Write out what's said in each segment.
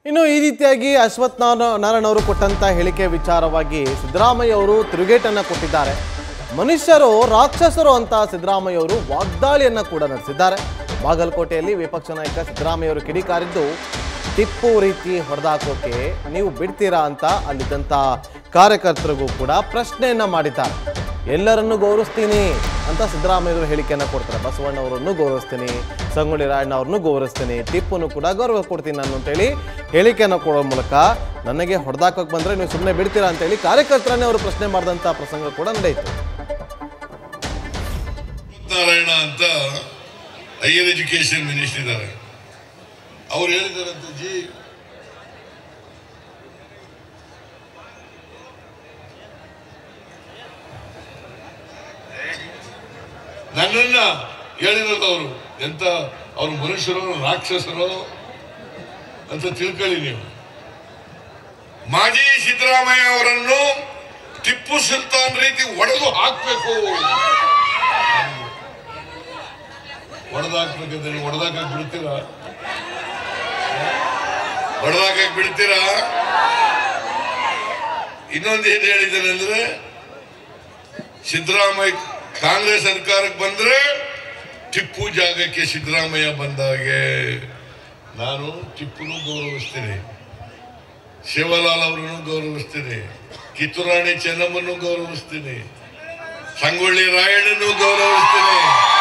ಇನ್ನು ಈ ರೀತಿಯಾಗಿ ಅಶ್ವಥ್ ನಾರಾಯಣ ನಾರಾಯಣ್ ಅವರು ಕೊಟ್ಟಂತ ಹೇಳಿಕೆ ವಿಚಾರವಾಗಿ ಸಿದ್ದರಾಮಯ್ಯ ಅವರು ತಿರುಗೇಟನ್ನ ಕೊಟ್ಟಿದ್ದಾರೆ ಮನುಷ್ಯರು ರಾಕ್ಷಸರು ಅಂತ ಸಿದ್ದರಾಮಯ್ಯ ಅವರು ವಾಗ್ದಾಳಿಯನ್ನ ಕೂಡ ನಡೆಸಿದ್ದಾರೆ ಬಾಗಲಕೋಟೆಯಲ್ಲಿ ವಿಪಕ್ಷ ನಾಯಕ ಸಿದ್ದರಾಮಯ್ಯ ಅವರು ಕಿಡಿಕಾರಿದ್ದು ಟಿಪ್ಪು ರೀತಿ ಹೊಡೆದಾಕೋಕೆ ನೀವು ಬಿಡ್ತೀರಾ ಅಂತ ಅಲ್ಲಿದ್ದಂಥ ಕಾರ್ಯಕರ್ತರಿಗೂ ಕೂಡ ಪ್ರಶ್ನೆಯನ್ನ ಮಾಡಿದ್ದಾರೆ ಎಲ್ಲರನ್ನೂ ಗೌರವಿಸ್ತೀನಿ ಅಂತ ಸಿದ್ದರಾಮಯ್ಯವರು ಹೇಳಿಕೆಯನ್ನು ಕೊಡ್ತಾರೆ ಬಸವಣ್ಣವರನ್ನು ಗೌರವಿಸ್ತೀನಿ ಸಂಗೊಳ್ಳಿ ರಾಯಣ್ಣ ಅವ್ರನ್ನೂ ಗೌರವಿಸ್ತೀನಿ ಟಿಪ್ಪುನು ಕೂಡ ಗೌರವ ಕೊಡ್ತೀನಿ ನಾನು ಅಂತೇಳಿ ಹೇಳಿಕೆಯನ್ನು ಕೊಡೋ ಮೂಲಕ ನನಗೆ ಹೊಡೆದಾಕೋಕೆ ಬಂದರೆ ನೀವು ಸುಮ್ಮನೆ ಬಿಡ್ತೀರಾ ಅಂತೇಳಿ ಕಾರ್ಯಕರ್ತರನ್ನೇ ಅವರು ಪ್ರಶ್ನೆ ಮಾಡಿದಂಥ ಪ್ರಸಂಗ ಕೂಡ ನಡೆಯಿತು ನಾರಾಯಣ ಅಂತ ಹೈಯರ್ ಎಜುಕೇಶನ್ ಮಿನಿಸ್ಟರ್ ಇದ್ದಾರೆ ಅವ್ರು ಹೇಳಿದಾರಂತೆ ಜಿ ನನ್ನನ್ನ ಹೇಳಿರೋದು ಅವರು ಎಂತ ಅವ್ರು ಮನುಷ್ಯರು ರಾಕ್ಷಸರು ಅಂತ ತಿಳ್ಕೊಳ್ಳಿ ನೀವು ಮಾಜಿ ಸಿದ್ದರಾಮಯ್ಯ ಅವರನ್ನು ಟಿಪ್ಪು ಸುಲ್ತಾನ್ ರೀತಿ ಒಡೆದು ಹಾಕ್ಬೇಕು ಹೊಡೆದಾಕ್ಬೇಕಂದ್ರೆ ಹೊಡೆದಾಕಕ್ ಬಿಡ್ತೀರಾ ಹೊಡೆದಾಕಕ್ ಬಿಡ್ತೀರಾ ಇನ್ನೊಂದು ಏನ್ ಹೇಳಿದ್ದೇನೆ ಅಂದ್ರೆ ಸಿದ್ದರಾಮಯ್ಯ ಕಾಂಗ್ರೆಸ್ ಸರ್ಕಾರಕ್ಕೆ ಬಂದ್ರೆ ಟಿಪ್ಪು ಜಾಗಕ್ಕೆ ಸಿದ್ದರಾಮಯ್ಯ ಬಂದಾಗೆ ನಾನು ಟಿಪ್ಪುನು ಗೌರವಿಸ್ತೀನಿ ಶಿವಲಾಲ್ ಅವರನ್ನು ಗೌರವಿಸ್ತೀನಿ ಕಿತ್ತೂರಾಣಿ ಚೆನ್ನಮ್ಮನ್ನು ಗೌರವಿಸ್ತೀನಿ ಸಂಗೊಳ್ಳಿ ರಾಯಣ್ಣನ್ನು ಗೌರವಿಸ್ತೀನಿ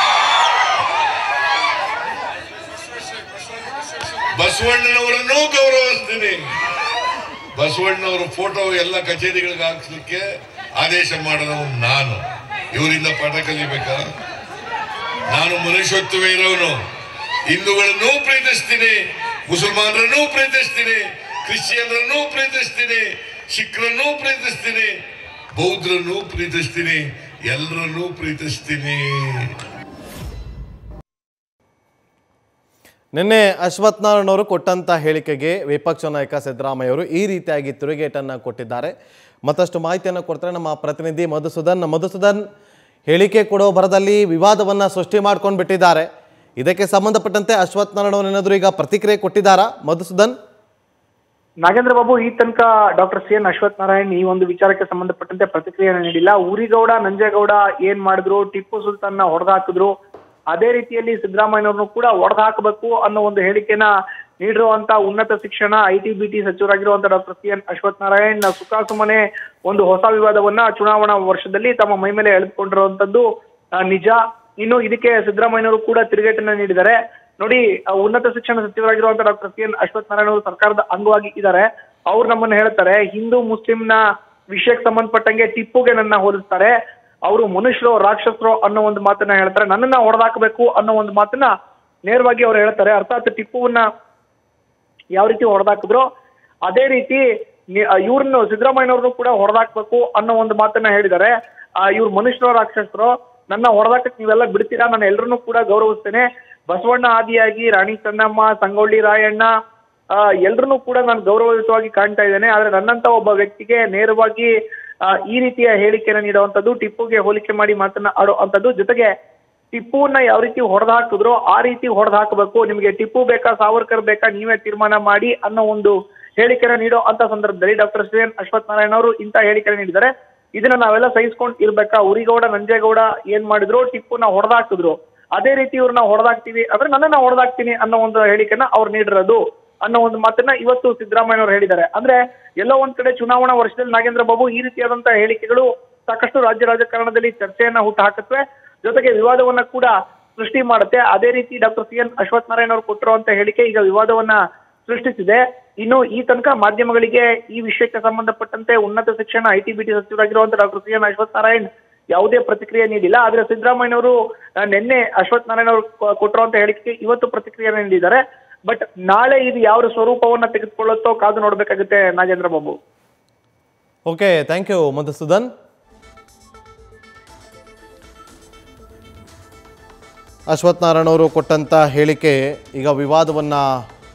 ಬಸವಣ್ಣನವರನ್ನೂ ಗೌರವಿಸ್ತೀನಿ ಬಸವಣ್ಣವರ ಫೋಟೋ ಎಲ್ಲ ಕಚೇರಿಗಳಿಗೆ ಹಾಕ್ಸ್ಲಿಕ್ಕೆ ಆದೇಶ ಮಾಡಿದವನು ನಾನು ಇವರಿಂದ ಪಾಠ ಕಲಿಬೇಕಾ ನಾನು ಮನುಷ್ಯತ್ವವೇ ಇರೋನು ಹಿಂದೂಗಳನ್ನು ಪ್ರೀತಿಸ್ತೀನಿ ಮುಸಲ್ಮಾನರನ್ನು ಪ್ರೀತಿಸ್ತೀನಿ ಕ್ರಿಶ್ಚಿಯನ್ರನ್ನು ಪ್ರೀತಿಸ್ತೀನಿ ಸಿಖ್ರನ್ನು ಪ್ರೀತಿಸ್ತೀನಿ ಬೌದ್ಧರನ್ನು ಪ್ರೀತಿಸ್ತೀನಿ ಎಲ್ಲರನ್ನೂ ಪ್ರೀತಿಸ್ತೀನಿ ನಿನ್ನೆ ಅಶ್ವಥ್ ನಾರಾಯಣ್ ಅವರು ಕೊಟ್ಟಂತ ಹೇಳಿಕೆಗೆ ವಿಪಕ್ಷ ನಾಯಕ ಸಿದ್ದರಾಮಯ್ಯ ಅವರು ಈ ರೀತಿಯಾಗಿ ತಿರುಗೇಟನ್ನ ಕೊಟ್ಟಿದ್ದಾರೆ ಮತ್ತಷ್ಟು ಮಾಹಿತಿಯನ್ನು ಕೊಡ್ತಾರೆ ನಮ್ಮ ಪ್ರತಿನಿಧಿ ಮಧುಸೂದನ್ ಮಧುಸೂದನ್ ಹೇಳಿಕೆ ಕೊಡೋ ಭರದಲ್ಲಿ ವಿವಾದವನ್ನ ಸೃಷ್ಟಿ ಮಾಡ್ಕೊಂಡು ಬಿಟ್ಟಿದ್ದಾರೆ ಇದಕ್ಕೆ ಸಂಬಂಧಪಟ್ಟಂತೆ ಅಶ್ವಥ್ ನಾರಾಯಣ್ ಅವರು ಏನಾದರೂ ಈಗ ಪ್ರತಿಕ್ರಿಯೆ ಕೊಟ್ಟಿದ್ದಾರಾ ಮಧುಸೂದನ್ ನಾಗೇಂದ್ರ ಬಾಬು ಈ ತನಕ doctor C N Ashwath Narayan ಈ ಒಂದು ವಿಚಾರಕ್ಕೆ ಸಂಬಂಧಪಟ್ಟಂತೆ ಪ್ರತಿಕ್ರಿಯೆಯನ್ನು ನೀಡಿಲ್ಲ ಊರಿಗೌಡ ನಂಜೇಗೌಡ ಏನ್ ಮಾಡಿದ್ರು ಟಿಪ್ಪು ಸುಲ್ತಾನ್ನ ಹೊಡೆದು ಹಾಕಿದ್ರು ಅದೇ ರೀತಿಯಲ್ಲಿ ಸಿದ್ದರಾಮಯ್ಯನವ್ರನ್ನು ಕೂಡ ಹೊಡೆದು ಹಾಕಬೇಕು ಅನ್ನೋ ಒಂದು ಹೇಳಿಕೆನ ನೀಡಿರುವಂತ ಉನ್ನತ ಶಿಕ್ಷಣ ಐ ಟಿ ಬಿ ಟಿ ಸಚಿವರಾಗಿರುವಂತ doctor C N Ashwath Narayan ಸುಖಾಸುಮನೆ ಒಂದು ಹೊಸ ವಿವಾದವನ್ನ ಚುನಾವಣಾ ವರ್ಷದಲ್ಲಿ ತಮ್ಮ ಮೈ ಮೇಲೆ ಎಳೆದುಕೊಂಡಿರುವಂತದ್ದು ಆ, ನಿಜ ಇನ್ನು ಇದಕ್ಕೆ ಸಿದ್ದರಾಮಯ್ಯನವರು ಕೂಡ ತಿರುಗೇಟನ್ನ ನೀಡಿದ್ದಾರೆ ನೋಡಿ ಆ, ಉನ್ನತ ಶಿಕ್ಷಣ ಸಚಿವರಾಗಿರುವಂತ doctor C N Ashwath Narayana ಅವರು ಸರ್ಕಾರದ ಅಂಗವಾಗಿ ಇದ್ದಾರೆ ಅವ್ರು ನಮ್ಮನ್ನ ಹೇಳ್ತಾರೆ ಹಿಂದೂ ಮುಸ್ಲಿಂನ ವಿಷಯಕ್ಕೆ ಸಂಬಂಧಪಟ್ಟಂಗೆ ಟಿಪ್ಪುಗೆ ನನ್ನ ಹೋಲಿಸ್ತಾರೆ ಅವರು ಮನುಷ್ಯರು ರಾಕ್ಷಸರು ಅನ್ನೋ ಒಂದು ಮಾತನ್ನ ಹೇಳ್ತಾರೆ ನನ್ನನ್ನ ಹೊಡೆದಾಕಬೇಕು ಅನ್ನೋ ಒಂದು ಮಾತನ್ನ ನೇರವಾಗಿ ಅವ್ರು ಹೇಳ್ತಾರೆ ಅರ್ಥಾತ್ ಟಿಪ್ಪುವನ್ನ ಯಾವ ರೀತಿ ಹೊಡೆದಾಕಿದ್ರು ಅದೇ ರೀತಿ ನಿ- ಆ, ಇವ್ರನ್ನು ಸಿದ್ದರಾಮಯ್ಯನವ್ರನ್ನು ಕೂಡ ಹೊಡೆದಾಕ್ಬೇಕು ಅನ್ನೋ ಒಂದು ಮಾತನ್ನ ಹೇಳಿದ್ದಾರೆ ಆ, ಇವ್ರು ಮನುಷ್ಯರ ರಾಕ್ಷಸರು ನನ್ನ ಹೊಡೆದಾಕಕ್ ನೀವೆಲ್ಲ ಬಿಡ್ತೀರಾ ನಾನು ಎಲ್ಲರನ್ನೂ ಕೂಡ ಗೌರವಿಸ್ತೇನೆ ಬಸವಣ್ಣ ಆದಿಯಾಗಿ ರಾಣಿ ಚೆನ್ನಮ್ಮ ಸಂಗೊಳ್ಳಿ ರಾಯಣ್ಣ ಎಲ್ರನ್ನೂ ಕೂಡ ನಾನು ಗೌರವಯುತವಾಗಿ ಕಾಣ್ತಾ ಇದ್ದೇನೆ ಆದ್ರೆ ನನ್ನಂತ ಒಬ್ಬ ವ್ಯಕ್ತಿಗೆ ನೇರವಾಗಿ ಆ, ಈ ರೀತಿಯ ಹೇಳಿಕೆಯನ್ನು ನೀಡುವಂತದ್ದು ಟಿಪ್ಪುಗೆ ಹೋಲಿಕೆ ಮಾಡಿ ಮಾತನ್ನ ಆಡುವಂತದ್ದು ಜೊತೆಗೆ ಟಿಪ್ಪುವನ್ನ ಯಾವ ರೀತಿ ಹೊಡೆದು ಹಾಕಿದ್ರು ಆ ರೀತಿ ಹೊಡೆದು ಹಾಕಬೇಕು ನಿಮಗೆ ಟಿಪ್ಪು ಬೇಕಾ ಸಾವರ್ಕರ್ ಬೇಕಾ ನೀವೇ ತೀರ್ಮಾನ ಮಾಡಿ ಅನ್ನೋ ಒಂದು ಹೇಳಿಕೆನ ನೀಡೋ ಅಂತ ಸಂದರ್ಭದಲ್ಲಿ doctor C N Ashwath Narayana ಅವರು ಇಂಥ ಹೇಳಿಕೆನ ನೀಡಿದ್ದಾರೆ ಇದನ್ನ ನಾವೆಲ್ಲ ಸಹಿಸ್ಕೊಂಡು ಇರ್ಬೇಕಾ ಉರಿಗೌಡ ನಂಜೇಗೌಡ ಏನ್ ಮಾಡಿದ್ರು ಟಿಪ್ಪುನ ಹೊಡೆದಾಕಿದ್ರು ಅದೇ ರೀತಿ ಇವ್ರನ್ನ ಹೊಡೆದಾಕ್ತಿವಿ ಅಂದ್ರೆ ನನ್ನನ್ನ ಹೊಡೆದಾಕ್ತೀನಿ ಅನ್ನೋ ಒಂದು ಹೇಳಿಕೆನ ಅವ್ರು ನೀಡಿರೋದು ಅನ್ನೋ ಒಂದು ಮಾತನ್ನ ಇವತ್ತು ಸಿದ್ದರಾಮಯ್ಯನವರು ಹೇಳಿದ್ದಾರೆ ಅಂದ್ರೆ ಎಲ್ಲೋ ಒಂದ್ ಕಡೆ ಚುನಾವಣಾ ವರ್ಷದಲ್ಲಿ ನಾಗೇಂದ್ರ ಬಾಬು ಈ ರೀತಿಯಾದಂತಹ ಹೇಳಿಕೆಗಳು ಸಾಕಷ್ಟು ರಾಜ್ಯ ರಾಜಕಾರಣದಲ್ಲಿ ಚರ್ಚೆಯನ್ನ ಹುಟ್ಟು ಹಾಕುತ್ತವೆ ಜೊತೆಗೆ ವಿವಾದವನ್ನ ಕೂಡ ಸೃಷ್ಟಿ ಮಾಡುತ್ತೆ ಅದೇ ರೀತಿ doctor C N Ashwath Narayana ಅವರು ಕೊಟ್ಟಿರುವಂತ ಹೇಳಿಕೆ ಈಗ ವಿವಾದವನ್ನ ಸೃಷ್ಟಿಸಿದೆ ಇನ್ನು ಈ ತನಕ ಮಾಧ್ಯಮಗಳಿಗೆ ಈ ವಿಷಯಕ್ಕೆ ಸಂಬಂಧಪಟ್ಟಂತೆ ಉನ್ನತ ಶಿಕ್ಷಣ ಐ ಟಿ ಬಿ ಟಿ ಸಚಿವರಾಗಿರುವಂತಹ doctor C N Ashwath Narayan ಯಾವುದೇ ಪ್ರತಿಕ್ರಿಯೆ ನೀಡಿಲ್ಲ ಆದ್ರೆ ಸಿದ್ದರಾಮಯ್ಯನವರು ಆ, ನಿನ್ನೆ ಅಶ್ವಥ್ ನಾರಾಯಣ ಅವರು ಕೊ- ಕೊಟ್ಟಿರುವಂತ ಹೇಳಿಕೆಗೆ ಇವತ್ತು ಪ್ರತಿಕ್ರಿಯೆಯನ್ನು ನೀಡಿದ್ದಾರೆ ಬಟ್ ನಾಳೆ ಇದು ಯಾವ ಸ್ವರೂಪವನ್ನ ತೆಗೆದುಕೊಳ್ಳುತ್ತೋ ಕಾದು ನೋಡ್ಬೇಕಾಗುತ್ತೆ Nagendra Babu okay thank you Madhusudan Ashwath Narayana ಅವರು ಕೊಟ್ಟಂಥ ಹೇಳಿಕೆ ಈಗ ವಿವಾದವನ್ನು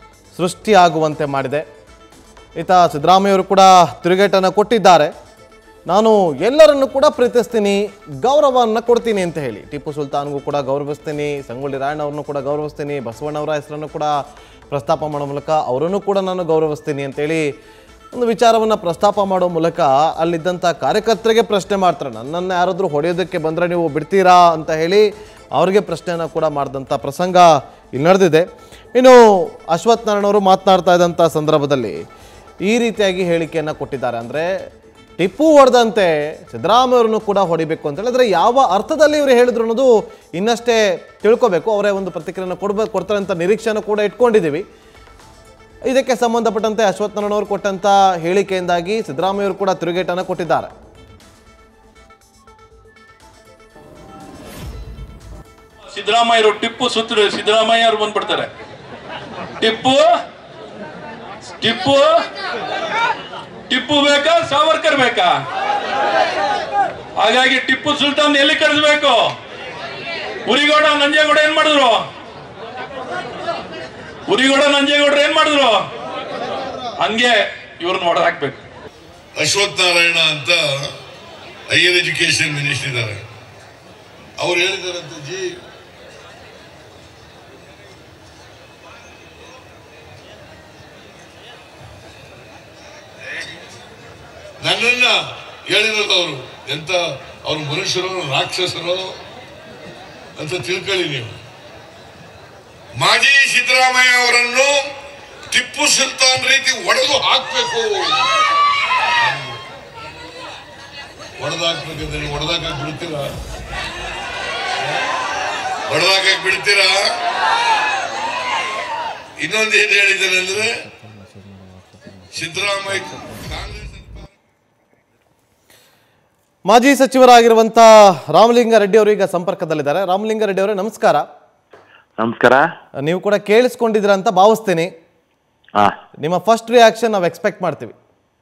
ಸೃಷ್ಟಿಯಾಗುವಂತೆ ಮಾಡಿದೆ ಈತ ಸಿದ್ದರಾಮಯ್ಯವರು ಕೂಡ ತಿರುಗೇಟನ್ನು ಕೊಟ್ಟಿದ್ದಾರೆ ನಾನು ಎಲ್ಲರನ್ನು ಕೂಡ ಪ್ರೀತಿಸ್ತೀನಿ ಗೌರವವನ್ನು ಕೊಡ್ತೀನಿ ಅಂತ ಹೇಳಿ ಟಿಪ್ಪು ಸುಲ್ತಾನ್ಗೂ ಕೂಡ ಗೌರವಿಸ್ತೀನಿ ಸಂಗೊಳ್ಳಿ ರಾಯಣ್ಣ ಅವ್ರನ್ನು ಕೂಡ ಗೌರವಿಸ್ತೀನಿ ಬಸವಣ್ಣವರ ಹೆಸರನ್ನು ಕೂಡ ಪ್ರಸ್ತಾಪ ಮಾಡೋ ಮೂಲಕ ಅವರನ್ನು ಕೂಡ ನಾನು ಗೌರವಿಸ್ತೀನಿ ಅಂತೇಳಿ ಒಂದು ವಿಚಾರವನ್ನು ಪ್ರಸ್ತಾಪ ಮಾಡೋ ಮೂಲಕ ಅಲ್ಲಿದ್ದಂಥ ಕಾರ್ಯಕರ್ತರಿಗೆ ಪ್ರಶ್ನೆ ಮಾಡ್ತಾರೆ ನನ್ನನ್ನು ಯಾರಾದರೂ ಹೊಡೆಯೋದಕ್ಕೆ ಬಂದರೆ ನೀವು ಬಿಡ್ತೀರಾ ಅಂತ ಹೇಳಿ ಅವ್ರಿಗೆ ಪ್ರಶ್ನೆಯನ್ನು ಕೂಡ ಮಾಡಿದಂಥ ಪ್ರಸಂಗ ಇಲ್ಲಿ ನಡೆದಿದೆ ಇನ್ನು ಅಶ್ವಥ್ ನಾರಾಯಣ ಅವರು ಮಾತನಾಡ್ತಾ ಇದ್ದಂಥ ಸಂದರ್ಭದಲ್ಲಿ ಈ ರೀತಿಯಾಗಿ ಹೇಳಿಕೆಯನ್ನು ಕೊಟ್ಟಿದ್ದಾರೆ ಅಂದರೆ ಟಿಪ್ಪು ಹೊಡೆದಂತೆ ಸಿದ್ದರಾಮಯ್ಯವ್ರನ್ನು ಕೂಡ ಹೊಡಿಬೇಕು ಅಂತ ಹೇಳಿದ್ರೆ ಯಾವ ಅರ್ಥದಲ್ಲಿ ಇವರು ಹೇಳಿದ್ರು ಅನ್ನೋದು ಇನ್ನಷ್ಟೇ ತಿಳ್ಕೊಬೇಕು ಅವರೇ ಒಂದು ಪ್ರತಿಕ್ರಿಯೆಯನ್ನು ಕೊಡ್ಬೇಕು ಕೊಡ್ತಾರೆ ಅಂತ ನಿರೀಕ್ಷೆಯನ್ನು ಕೂಡ ಇಟ್ಕೊಂಡಿದ್ದೀವಿ ಇದಕ್ಕೆ ಸಂಬಂಧಪಟ್ಟಂತೆ ಅಶ್ವಥ್ ನಾರಾಯಣ ಅವರು ಕೊಟ್ಟಂತ ಹೇಳಿಕೆಯಿಂದಾಗಿ ಸಿದ್ದರಾಮಯ್ಯವರು ಕೂಡ ತಿರುಗೇಟನ್ನು ಕೊಟ್ಟಿದ್ದಾರೆ ಸಿದ್ದರಾಮಯ್ಯರು ಟಿಪ್ಪು ಸುತ್ತರು ಸಿದ್ದರಾಮಯ್ಯ ಅವ್ರು ಬಂದ್ಬಿಡ್ತಾರೆ ಟಿಪ್ಪು ಟಿಪ್ಪು ಟಿಪ್ಪು ಬೇಕಾ ಸಾವರ್ಕರ್ ಬೇಕಾ ಹಾಗಾಗಿ ಟಿಪ್ಪು ಸುಲ್ತಾನ್ ಎಲ್ಲಿ ಕರೆಸ್ಬೇಕು ಉರಿಗೌಡ ನಂಜೇಗೌಡ ಏನ್ ಮಾಡಿದ್ರು ಉರಿಗೌಡ ನಂಜೇಗೌಡ್ರು ಏನ್ ಮಾಡಿದ್ರು ಹಂಗೆ ಇವ್ರನ್ನ ಹೊಡೆದಾಕ್ಬೇಕು ಅಶ್ವಥ್ ನಾರಾಯಣ ಅಂತ ಹೈಯರ್ ಎಜುಕೇಶನ್ ಮಿನಿಸ್ಟರ್ ಇದ್ದಾರೆ ಅವ್ರು ಹೇಳಿದಾರಂತೆ ಜಿ ನನ್ನನ್ನ ಹೇಳಿರೋದು ಅವರು ಎಂತ ಅವ್ರು ಮನುಷ್ಯರು ರಾಕ್ಷಸರು ಅಂತ ತಿಳ್ಕೊಳ್ಳಿ ನೀವು ಮಾಜಿ ಸಿದ್ದರಾಮಯ್ಯ ಅವರನ್ನು ಟಿಪ್ಪು ಸುಲ್ತಾನ್ ರೀತಿ ಒಡೆದು ಹಾಕ್ಬೇಕು ಹೊಡೆದಾಕ್ಬೇಕಂದ್ರೆ ಹೊಡೆದಾಕ ಬಿಡ್ತೀರಾ ಹೊಡೆದಾಕ ಬಿಡ್ತೀರಾ ಇನ್ನೊಂದು ಏನ್ ಹೇಳಿದ್ದಾರೆ ಅಂದ್ರೆ ಸಿದ್ದರಾಮಯ್ಯ ಕಾಂಗ್ರೆಸ್ ಮಾಜಿ ಸಚಿವರಾಗಿರುವಂಥ ರಾಮಲಿಂಗ ರೆಡ್ಡಿ ಅವರು ಈಗ ಸಂಪರ್ಕದಲ್ಲಿದ್ದಾರೆ ರಾಮಲಿಂಗ ರೆಡ್ಡಿ ಅವರೇ ನಮಸ್ಕಾರ ನಮಸ್ಕಾರ ನೀವು ಕೂಡ ಕೇಳಿಸ್ಕೊಂಡಿದ್ದೀರಾ ಅಂತ ಭಾವಿಸ್ತೀನಿ ಹಾ ನಿಮ್ಮ ಫಸ್ಟ್ ರಿಯಾಕ್ಷನ್ ನಾವು ಎಕ್ಸ್ಪೆಕ್ಟ್ ಮಾಡ್ತೀವಿ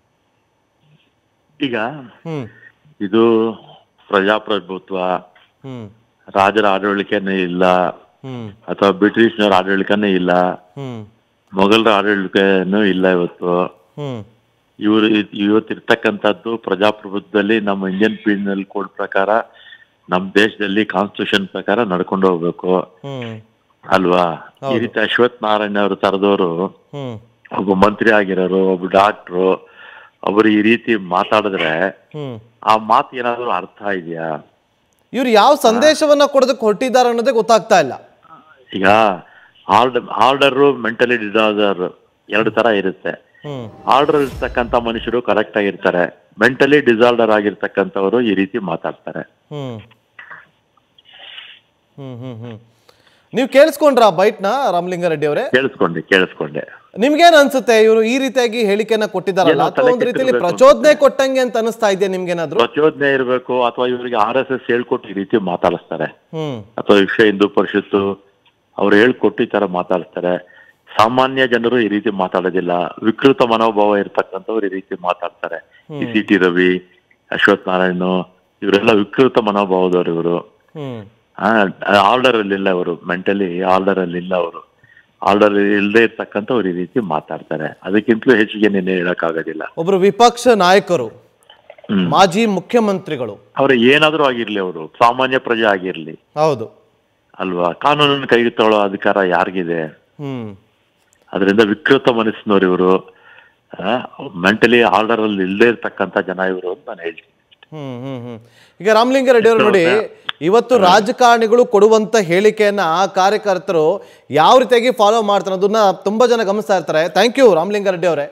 ಈಗ ಹ್ಮ್ ಇದು ಪ್ರಜಾಪ್ರಭುತ್ವ ಹ್ಮ್ ರಾಜರ ಆಡಳಿಕೆನೇ ಇಲ್ಲ ಹ್ಮ್ ಅಥವಾ ಬ್ರಿಟಿಷ್ನವರ ಆಡಳಿಕನೇ ಇಲ್ಲ ಹ್ಮ್ ಮೊಘಲರ ಆಡಳಿಕೆನೂ ಇಲ್ಲ ಇವತ್ತು ಹ್ಮ್ ಇವರು ಇವತ್ತಿರ್ತಕ್ಕಂಥದ್ದು ಪ್ರಜಾಪ್ರಭುತ್ವದಲ್ಲಿ ನಮ್ಮ ಇಂಡಿಯನ್ ಪೀನಲ್ ಕೋಡ್ ಪ್ರಕಾರ ನಮ್ಮ ದೇಶದಲ್ಲಿ ಕಾನ್ಸ್ಟಿಟ್ಯೂಷನ್ ಪ್ರಕಾರ ನಡ್ಕೊಂಡು ಹೋಗ್ಬೇಕು ಹ್ಮ್ ಅಲ್ವಾ ಈ ರೀತಿ ಅಶ್ವಥ್ ನಾರಾಯಣ ಅವರು ತರದವರು ಹ್ಮ್ ಒಬ್ಬ ಮಂತ್ರಿ ಆಗಿರೋರು ಒಬ್ಬ ಡಾಕ್ಟ್ರು ಒಬ್ರು ಈ ರೀತಿ ಮಾತಾಡಿದ್ರೆ ಹ್ಮ್ ಆ ಮಾತು ಏನಾದ್ರು ಅರ್ಥ ಇದೆಯಾ ಇವ್ರು ಯಾವ ಸಂದೇಶವನ್ನ ಕೊಡೋದಕ್ಕೆ ಹೊರಟಿದ್ದಾರೆ ಅನ್ನೋದೇ ಗೊತ್ತಾಗ್ತಾ ಇಲ್ಲ ಈಗ ಆರ್ಡರ್ ಆರ್ಡರ್ ಮೆಂಟಲಿ ಡಿಸಾರ್ಡರ್ ಎರಡು ತರ ಇರುತ್ತೆ ಹ್ಮ್ ಆರ್ಡರ್ ಇರ್ತಕ್ಕಂಥ ಮನುಷ್ಯರು ಕರೆಕ್ಟ್ ಆಗಿರ್ತಾರೆ ಮೆಂಟಲಿ ಡಿಸಾರ್ಡರ್ ಆಗಿರ್ತಕ್ಕಂಥವರು ಈ ರೀತಿ ಮಾತಾಡ್ತಾರೆ ಹ್ಮ್ ಹ್ಮ್ ಹ್ಮ್ ಹ್ಮ್ ನೀವು ಕೇಳಿಸ್ಕೊಂಡ್ರ ಬೈಟ್ನ ರಾಮಲಿಂಗಾರೆಡ್ಡಿ ಅವರೇ ಕೇಳಿಸ್ಕೊಂಡೆ ಕೇಳಿಸ್ಕೊಂಡೆ ನಿಮ್ಗೇನ್ ಅನ್ಸುತ್ತೆ ಇವರು ಈ ರೀತಿಯಾಗಿ ಹೇಳಿಕೆಯನ್ನ ಕೊಟ್ಟಿದ್ದಾರಲ್ಲ ಏನೋ ಅಥವಾ ತಲೆ ಒಂದ್ ರೀತಿಯಲ್ಲಿ ಕೆಟ್ಟಿರ್ಬೇಕು ಪ್ರಚೋದನೆ ಕೊಟ್ಟಂಗೆ ಅಂತ ಅನಿಸ್ತಾ ಇದೆಯಾ ನಿಮ್ಗೇನಾದ್ರು ಪ್ರಚೋದನೆ ಇರಬೇಕು ಅಥವಾ ಇವರಿಗೆ ಆರ್ ಎಸ್ ಎಸ್ ಹೇಳ್ಕೊಟ್ಟು ಈ ರೀತಿ ಮಾತಾಡಿಸ್ತಾರೆ ಹ್ಮ್ ಅಥವಾ ವಿಶ್ವ ಹಿಂದೂ ಪರಿಷತ್ತು ಅವ್ರು ಹೇಳ್ಕೊಟ್ಟು ಈ ತರ ಮಾತಾಡ್ತಾರೆ ಸಾಮಾನ್ಯ ಜನರು ಈ ರೀತಿ ಮಾತಾಡೋದಿಲ್ಲ ವಿಕೃತ ಮನೋಭಾವ ಇರ್ತಕ್ಕಂಥವ್ರು ಈ ರೀತಿ ಮಾತಾಡ್ತಾರೆ ಈ ಸಿ ಟಿ ರವಿ ಅಶ್ವಥ್ ನಾರಾಯಣ್ ಇವರೆಲ್ಲ ವಿಕೃತ ಮನೋಭಾವದವ್ರು ಇವರು ಹ್ಮ್ ಆರ್ಡರ್ ಅಲ್ಲಿ ಇಲ್ಲ ಅವರು ಮೆಂಟಲಿ ಆರ್ಡರ್ ಅಲ್ಲಿ ಇಲ್ಲ ಅವರು ಆರ್ಡರ್ ಇಲ್ಲದೆ ಇರ್ತಕ್ಕಂಥವ್ರು ಈ ರೀತಿ ಮಾತಾಡ್ತಾರೆ ಅದಕ್ಕಿಂತಲೂ ಹೆಚ್ಚಿಗೆ ನಿನ್ನೆ ಹೇಳಕ್ಕಾಗೋದಿಲ್ಲ ಒಬ್ರು ವಿಪಕ್ಷ ನಾಯಕರು ಹ್ಮ್. ಮಾಜಿ ಮುಖ್ಯಮಂತ್ರಿಗಳು ಅವ್ರು ಏನಾದ್ರೂ ಆಗಿರ್ಲಿ ಅವರು ಸಾಮಾನ್ಯ ಪ್ರಜೆ ಆಗಿರ್ಲಿ ಹೌದು ಅಲ್ವಾ ಕಾನೂನನ್ನು ಕೈಗೆ ತಗೊಳ್ಳೋ ಅಧಿಕಾರ ಯಾರಿಗಿದೆ ಹ್ಮ್ ಅದರಿಂದ ವಿಕೃತ ಮನಸ್ಸಿನವ್ರು ಇವರು ಮೆಂಟಲಿ ಆರ್ಡರ್ ಅಲ್ಲಿ ಇಲ್ಲದೆ ಇರ್ತಕ್ಕಂಥ ಜನ ಇವರು ಅಂತ ನಾನು ಹೇಳ್ತೀನಿ ಹ್ಮ್ ಹ್ಮ್ ಹ್ಮ್ ಈಗ ರಾಮಲಿಂಗಾರೆಡ್ಡಿ ಅವರು ನೋಡಿ ಇವತ್ತು ರಾಜಕಾರಣಿಗಳು ಕೊಡುವಂತ ಹೇಳಿಕೆಯನ್ನ ಆ ಕಾರ್ಯಕರ್ತರು ಯಾವ ರೀತಿಯಾಗಿ ಫಾಲೋ ಮಾಡ್ತಾರೆ ಅದನ್ನ ತುಂಬಾ ಜನ ಗಮನಿಸ್ತಾ ಇರ್ತಾರೆ ಥ್ಯಾಂಕ್ ಯು ರಾಮಲಿಂಗಾರೆಡ್ಡಿ ಅವರೇ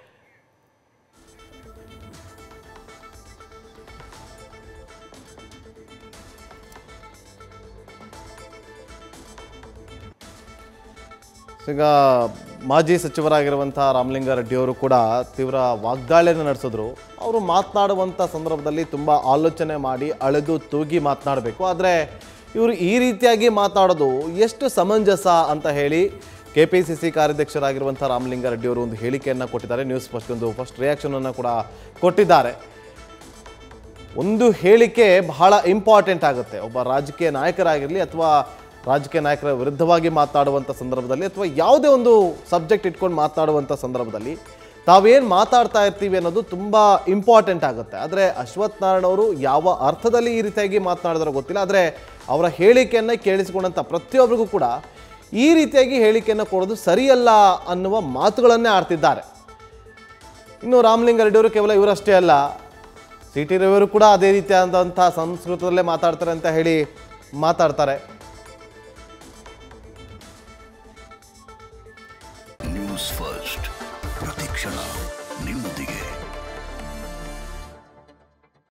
ಈಗ ಮಾಜಿ ಸಚಿವರಾಗಿರುವಂಥ ರಾಮಲಿಂಗಾರೆಡ್ಡಿ ಅವರು ಕೂಡ ತೀವ್ರ ವಾಗ್ದಾಳಿಯನ್ನು ನಡೆಸಿದ್ರು ಅವರು ಮಾತನಾಡುವಂಥ ಸಂದರ್ಭದಲ್ಲಿ ತುಂಬ ಆಲೋಚನೆ ಮಾಡಿ ಅಳೆದು ತೂಗಿ ಮಾತನಾಡಬೇಕು ಆದರೆ ಇವರು ಈ ರೀತಿಯಾಗಿ ಮಾತನಾಡೋದು ಎಷ್ಟು ಸಮಂಜಸ ಅಂತ ಹೇಳಿ ಕೆ ಪಿ ಸಿ ಸಿ ಕಾರ್ಯಾಧ್ಯಕ್ಷರಾಗಿರುವಂಥ ರಾಮಲಿಂಗಾರೆಡ್ಡಿ ಅವರು ಒಂದು ಹೇಳಿಕೆಯನ್ನು ಕೊಟ್ಟಿದ್ದಾರೆ ನ್ಯೂಸ್ ಫಸ್ಟ್ ಒಂದು ಫಸ್ಟ್ ರಿಯಾಕ್ಷನನ್ನು ಕೂಡ ಕೊಟ್ಟಿದ್ದಾರೆ ಒಂದು ಹೇಳಿಕೆ ಬಹಳ ಇಂಪಾರ್ಟೆಂಟ್ ಆಗುತ್ತೆ ಒಬ್ಬ ರಾಜಕೀಯ ನಾಯಕರಾಗಿರಲಿ ಅಥವಾ ರಾಜಕೀಯ ನಾಯಕರ ವಿರುದ್ಧವಾಗಿ ಮಾತನಾಡುವಂಥ ಸಂದರ್ಭದಲ್ಲಿ ಅಥವಾ ಯಾವುದೇ ಒಂದು ಸಬ್ಜೆಕ್ಟ್ ಇಟ್ಕೊಂಡು ಮಾತನಾಡುವಂಥ ಸಂದರ್ಭದಲ್ಲಿ ತಾವೇನು ಮಾತಾಡ್ತಾ ಇರ್ತೀವಿ ಅನ್ನೋದು ತುಂಬ ಇಂಪಾರ್ಟೆಂಟ್ ಆಗುತ್ತೆ ಆದರೆ ಅಶ್ವಥ್ ನಾರಾಯಣ ಅವರು ಯಾವ ಅರ್ಥದಲ್ಲಿ ಈ ರೀತಿಯಾಗಿ ಮಾತನಾಡಿದಾರೋ ಗೊತ್ತಿಲ್ಲ ಆದರೆ ಅವರ ಹೇಳಿಕೆಯನ್ನು ಕೇಳಿಸಿಕೊಂಡಂಥ ಪ್ರತಿಯೊಬ್ಬರಿಗೂ ಕೂಡ ಈ ರೀತಿಯಾಗಿ ಹೇಳಿಕೆಯನ್ನು ಕೊಡೋದು ಸರಿಯಲ್ಲ ಅನ್ನುವ ಮಾತುಗಳನ್ನೇ ಆಡ್ತಿದ್ದಾರೆ ಇನ್ನು ರಾಮಲಿಂಗಾರೆಡ್ಡಿ ಅವರು ಕೇವಲ ಇವರಷ್ಟೇ ಅಲ್ಲ ಸಿ ಟಿ ರವಿಯವರು ಕೂಡ ಅದೇ ರೀತಿಯಾದಂಥ ಸಂಸ್ಕೃತದಲ್ಲೇ ಮಾತಾಡ್ತಾರೆ ಅಂತ ಹೇಳಿ ಮಾತಾಡ್ತಾರೆ ನ್ಯೂಸ್ ಫಸ್ಟ್ ಪ್ರತಿಕ್ಷಣ ನಿಮ್ಮೊಂದಿಗೆ